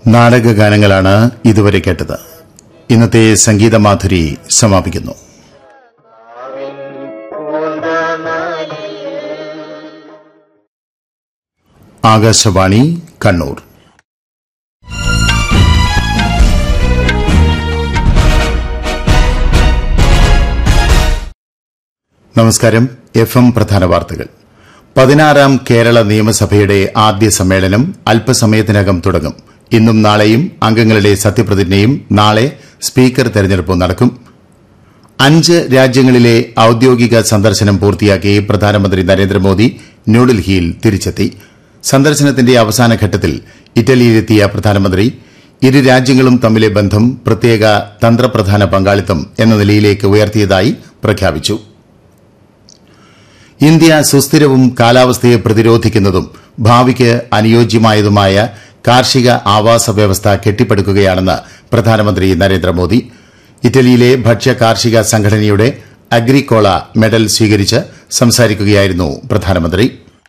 നാടകഗാനങ്ങളാണ് ഇതുവരെ കേട്ടത് ഇന്നത്തെ സംഗീതമാധുരി സമാപിക്കുന്നു ആകാശവാണി കണ്ണൂർ നമസ്കാരം എഫ് എം പ്രധാന വാർത്തകൾ പതിനാറാം കേരള നിയമസഭയുടെ ആദ്യ സമ്മേളനം അല്പസമയത്തിനകം തുടങ്ങും ഇന്നും നാളെയും അംഗങ്ങളുടെ സത്യപ്രതിജ്ഞയും നാളെ സ്പീക്കർ തെരഞ്ഞെടുപ്പും നടക്കും അഞ്ച് രാജ്യങ്ങളിലെ ഔദ്യോഗിക സന്ദർശനം പൂർത്തിയാക്കി പ്രധാനമന്ത്രി നരേന്ദ്രമോദി ന്യൂഡൽഹിയിൽ തിരിച്ചെത്തി സന്ദർശനത്തിന്റെ അവസാന ഘട്ടത്തിൽ ഇറ്റലിയിലെത്തിയ പ്രധാനമന്ത്രി ഇരു രാജ്യങ്ങളും തമ്മിലെ ബന്ധം പ്രത്യേക തന്ത്രപ്രധാന പങ്കാളിത്തം എന്ന നിലയിലേക്ക് ഉയർത്തിയതായി പ്രഖ്യാപിച്ചു ഇന്ത്യ സുസ്ഥിരവും കാലാവസ്ഥയെ പ്രതിരോധിക്കുന്നതും ഭാവിക്ക് അനുയോജ്യമായതുമായ കാർഷിക ആവാസ വ്യവസ്ഥ കെട്ടിപ്പടുക്കുകയാണെന്ന് പ്രധാനമന്ത്രി നരേന്ദ്രമോദി ഇറ്റലിയിലെ ഭക്ഷ്യ കാർഷിക സംഘടനയുടെ അഗ്രിക്കോള മെഡൽ സ്വീകരിച്ച് സംസാരിക്കുകയായിരുന്നു പ്രധാനമന്ത്രി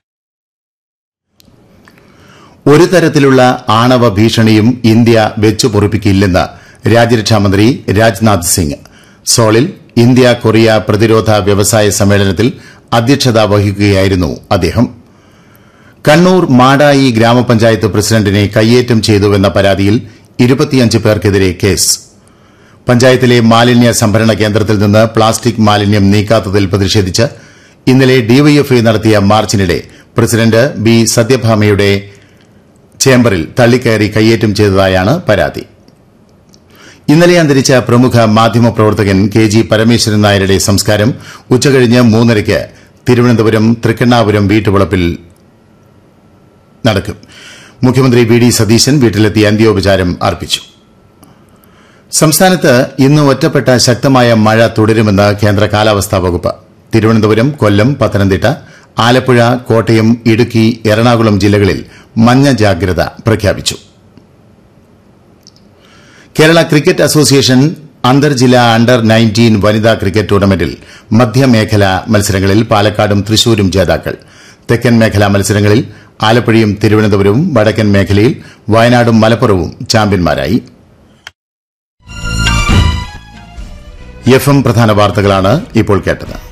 ഒരു തരത്തിലുള്ള ആണവ ഭീഷണിയും ഇന്ത്യ വെച്ചുപൊറുപ്പിക്കില്ലെന്ന് രാജ്യരക്ഷാമന്ത്രി രാജ്നാഥ് സിംഗ് സോളിൽ ഇന്ത്യ കൊറിയ പ്രതിരോധ വ്യവസായ സമ്മേളനത്തിൽ അധ്യക്ഷത വഹിക്കുകയായിരുന്നു അദ്ദേഹം കണ്ണൂർ മാടായി ഗ്രാമപഞ്ചായത്ത് പ്രസിഡന്റിനെ കയ്യേറ്റം ചെയ്തുവെന്ന പരാതിയിൽ ഇരുപത്തിയഞ്ച് പേർക്കെതിരെ കേസ് പഞ്ചായത്തിലെ മാലിന്യ സംഭരണ കേന്ദ്രത്തിൽ നിന്ന് പ്ലാസ്റ്റിക് മാലിന്യം നീക്കാത്തതിൽ പ്രതിഷേധിച്ച് ഇന്നലെ ഡിവൈഎഫ്ഐ നടത്തിയ മാർച്ചിനിടെ പ്രസിഡന്റ് ബി സത്യഭാമയുടെ ചേംബറിൽ തള്ളിക്കയറി കയ്യേറ്റം ചെയ്തതായാണ് പരാതി ഇന്നലെ അന്തരിച്ച പ്രമുഖ മാധ്യമപ്രവർത്തകൻ കെ ജി പരമേശ്വരൻ നായരുടെ സംസ്കാരം ഉച്ചകഴിഞ്ഞ് മൂന്നരയ്ക്ക് തിരുവനന്തപുരം തൃക്കണ്ണാപുരം വീട്ടുവളപ്പിൽ നടക്കും മുഖ്യമന്ത്രി വി ഡി സതീശൻ വീട്ടിലെത്തി അന്ത്യോപചാരം അർപ്പിച്ചു സംസ്ഥാനത്ത് ഇന്ന് ഒറ്റപ്പെട്ട ശക്തമായ മഴ തുടരുമെന്ന് കേന്ദ്ര കാലാവസ്ഥാ വകുപ്പ് തിരുവനന്തപുരം കൊല്ലം പത്തനംതിട്ട ആലപ്പുഴ കോട്ടയം ഇടുക്കി എറണാകുളം ജില്ലകളിൽ മഞ്ഞ ജാഗ്രത പ്രഖ്യാപിച്ചു കേരള ക്രിക്കറ്റ് അസോസിയേഷൻ അന്തർജില്ലാ അണ്ടർ നയൻറ്റീൻ വനിതാ ക്രിക്കറ്റ് ടൂർണമെന്റിൽ മധ്യമേഖല മത്സരങ്ങളിൽ പാലക്കാടും തൃശൂരും ജേതാക്കൾ തെക്കൻ മേഖലാ മത്സരങ്ങളിൽ ആലപ്പുഴയും തിരുവനന്തപുരവും വടക്കൻ മേഖലയിൽ വയനാടും മലപ്പുറവും ചാമ്പ്യന്മാരായി എഫ് എം പ്രധാന വാർത്തകളാണ് ഇപ്പോൾ കേട്ടത്